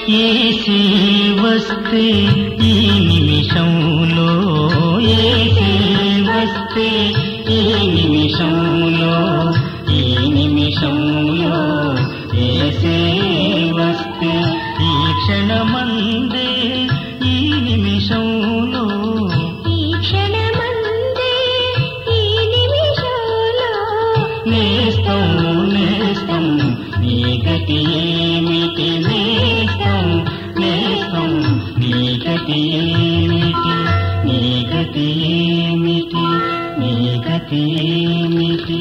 AC వస్తే ఈ నిమిషంలో ఏసీ వస్తే ఈ నిమిషంలో ఈ నిమిషంలో ఏసే వస్తే ఈ క్షణమందే ఈ నిమిషంలో ఈ క్షణమందే ఈ నిమిషంలో నేస్తం నేస్తం నీ గతి ఏమిటి నేస్తం నేస్తం నీ గతి ఏమిటి నీ గతి ఏమిటి నీ గతి ఏమిటి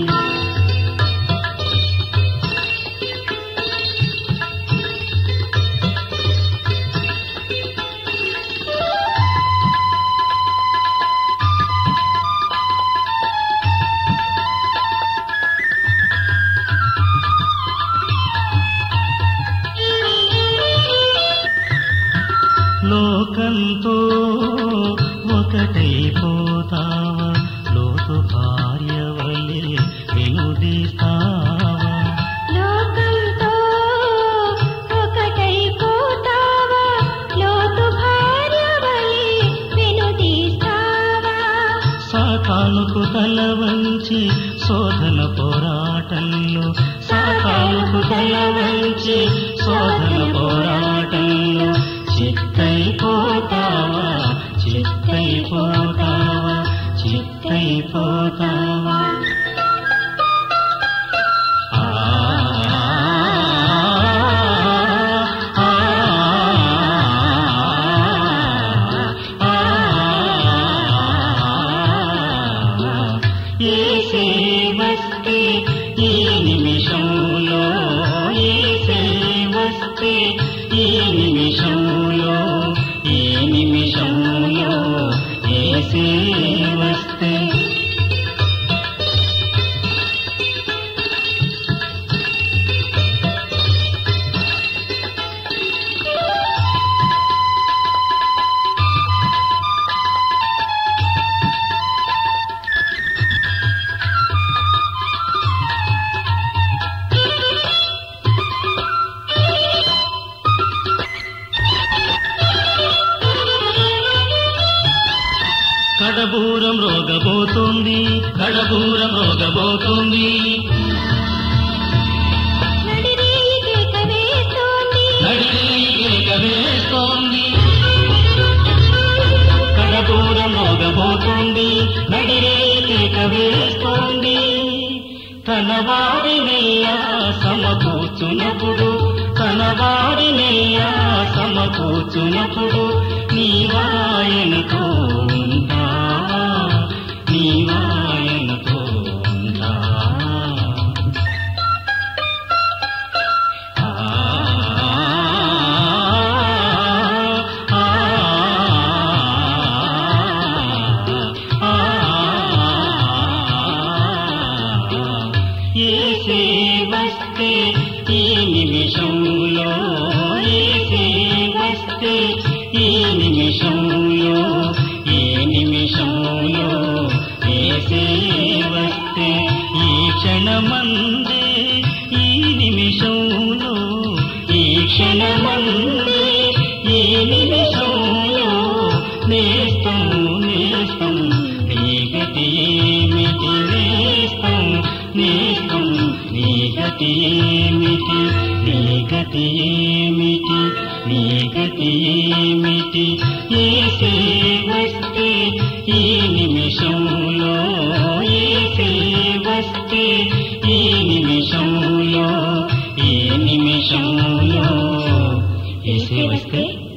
లోకంతో ఒకటైపోతావా లోతు భార్య వలె వినుదీస్తావా లోకంతో ఒకటైపోతావా లోతు భార్య వలె వెనుదీస్తావా సాకానుకు తల వంచి శోధన పోరాటంలో సాకానుకు తల వంచి శోధన పోరాటంలో చిత్తైపోతావా చిత్తైపోతావా చిత్తైపోతావా ఆ ఆ ఏసే వస్తే ఈ నిమిషంలో ఏసే వస్తే ఈ నిమిషంలో ఈ నిమిషంలో ఏసే వస్తే కడబూరం రోగబోతోంది కడబూరం రోగబోతోంది నడిరేయి కేక వేస్తోంది నడిరేయక వేస్తోంది కడబూరం రోగబోతోంది నడిరేయక వేస్తోంది తన వారినయ్యా సమకూర్చునప్పుడు తన వారినయ్యా సమకూర్చునప్పుడు నీవాయనతో ఉంటావా నీవాయనతో ఉంటావా ఏసే వస్తే ఈ నిమిషంలో ఏసే వస్తే ఈ నిమిషంలో ఈ నిమిషంలో ఏసే వస్తే ఈ క్షణమందే ఈ నిమిషంలో ఈ క్షణమందే ఈ నిమిషంలో నేస్తం నేస్తం నీ గతి ఏమిటి నేస్తం నేస్తం నీ గతి ఏమిటి నీ గతి ఏమిటి నీ గతి ఏమిటి ఏసే వస్తే ఈ నిమిషంలో ఏసే వస్తే ఈ నిమిషంలో ఈ నిమిషంలో ఏసే వస్తే